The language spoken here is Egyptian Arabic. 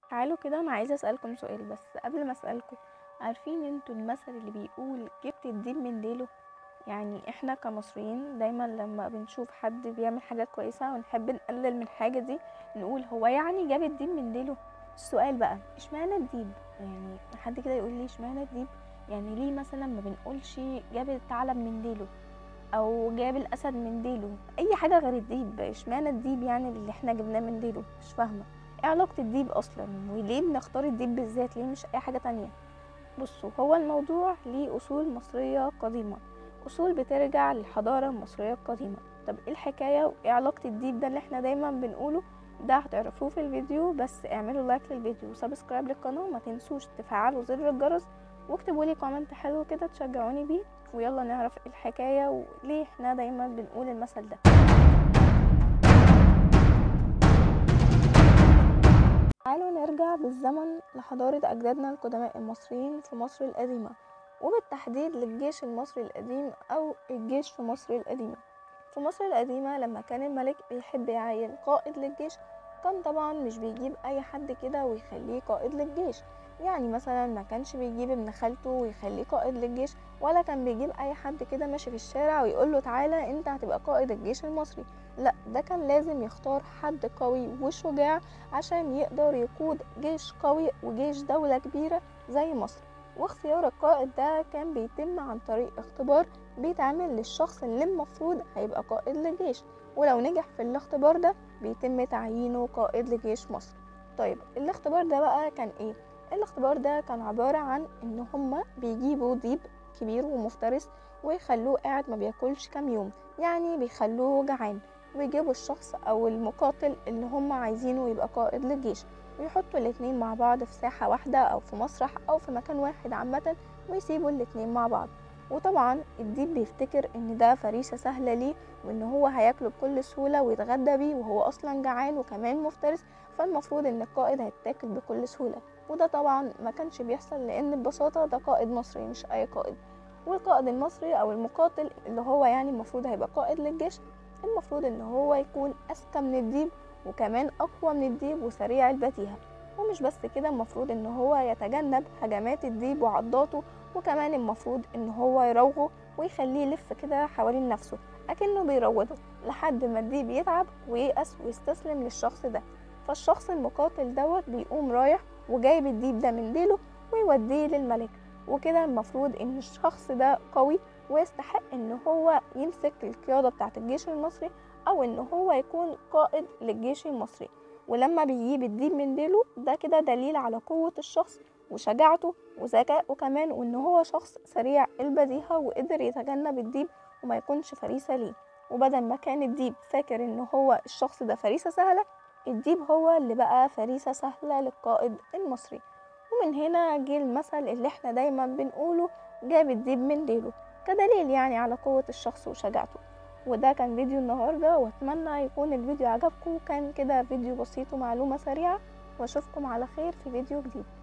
تعالوا كده انا عايزه اسالكم سؤال بس قبل ما اسالكم عارفين انتوا المثل اللي بيقول جبت الديب من ديله يعني احنا كمصريين دايما لما بنشوف حد بيعمل حاجه كويسه ونحب نقلل من الحاجه دي نقول هو يعني جاب الديب من ديله السؤال بقى اشمعنى الديب يعني حد كده يقول لي اشمعنى الديب يعني ليه مثلا ما بنقولش جاب الثعلب من ديله او جاب الاسد من ديله اي حاجه غير الديب اشمعنى الديب يعني اللي احنا جبناه من ديله مش فاهمه ايه علاقة الديب اصلا وليه بنختار الديب بالذات ليه مش اي حاجة تانية بصوا هو الموضوع ليه اصول مصرية قديمة اصول بترجع للحضارة المصرية القديمة طب ايه الحكاية وايه علاقة الديب ده اللي احنا دايما بنقوله ده هتعرفوه في الفيديو بس اعملوا لايك للفيديو وسبسكرايب للقناة وما تنسوش تفعلوا زر الجرس واكتبوا لي كومنت حلو كده تشجعوني بيه ويلا نعرف ايه الحكاية وليه احنا دايما بنقول المثل ده تعالوا نرجع بالزمن لحضارة أجدادنا القدماء المصريين في مصر القديمة وبالتحديد للجيش المصري القديم أو الجيش في مصر القديمة في مصر القديمة لما كان الملك بيحب يعين قائد للجيش كان طبعا مش بيجيب أي حد كده ويخليه قائد للجيش يعني مثلا ما كانش بيجيب ابن خالته ويخليه قائد للجيش ولا كان بيجيب أي حد كده ماشي في الشارع ويقول له تعالى انت هتبقى قائد الجيش المصري لا ده كان لازم يختار حد قوي وشجاع عشان يقدر يقود جيش قوي وجيش دولة كبيرة زي مصر واختيار القائد ده كان بيتم عن طريق اختبار بيتعمل للشخص اللي المفروض هيبقى قائد للجيش ولو نجح في الاختبار ده بيتم تعيينه قائد لجيش مصر طيب الاختبار ده بقى كان ايه الاختبار ده كان عبارة عن ان هما بيجيبوا ديب كبير ومفترس ويخلوه قاعد ما بياكلش كام يوم يعني بيخلوه جعان ويجيبوا الشخص او المقاتل اللي هم عايزينه يبقى قائد للجيش ويحطوا الاتنين مع بعض في ساحة واحدة او في مسرح او في مكان واحد عامة ويسيبوا الاتنين مع بعض وطبعا الديب بيفتكر ان ده فريسة سهلة ليه وان هو هياكله بكل سهولة ويتغدى بيه وهو اصلا جعان وكمان مفترس فالمفروض ان القائد هيتاكل بكل سهولة وده طبعا ما كانش بيحصل لان ببساطة ده قائد مصري مش اي قائد والقائد المصري او المقاتل اللي هو يعني المفروض هيبقى قائد للجيش المفروض ان هو يكون اذكى من الديب وكمان اقوى من الديب وسريع البديهه ومش بس كده المفروض ان هو يتجنب هجمات الديب وعضاته وكمان المفروض ان هو يروغه ويخليه يلف كده حوالين نفسه اكنه بيروضه لحد ما الديب يتعب وييأس ويستسلم للشخص ده فالشخص المقاتل دوت بيقوم رايح وجايب الديب ده من ديله ويوديه للملك وكده المفروض ان الشخص ده قوي ويستحق ان هو يمسك القيادة بتاعة الجيش المصري او ان هو يكون قائد للجيش المصري ولما بيجيب الديب من ديله ده كده دليل على قوة الشخص وشجاعته وذكائه كمان وان هو شخص سريع البديهة وقدر يتجنب الديب وما يكونش فريسة ليه وبدل ما كان الديب فاكر ان هو الشخص ده فريسة سهلة الديب هو اللي بقى فريسة سهلة للقائد المصري ومن هنا جه المثل اللي احنا دايما بنقوله جاب الديب من ديله كدليل يعني على قوة الشخص وشجاعته وده كان فيديو النهاردة واتمنى يكون الفيديو عجبكم كان كده فيديو بسيط ومعلومة سريعة واشوفكم على خير في فيديو جديد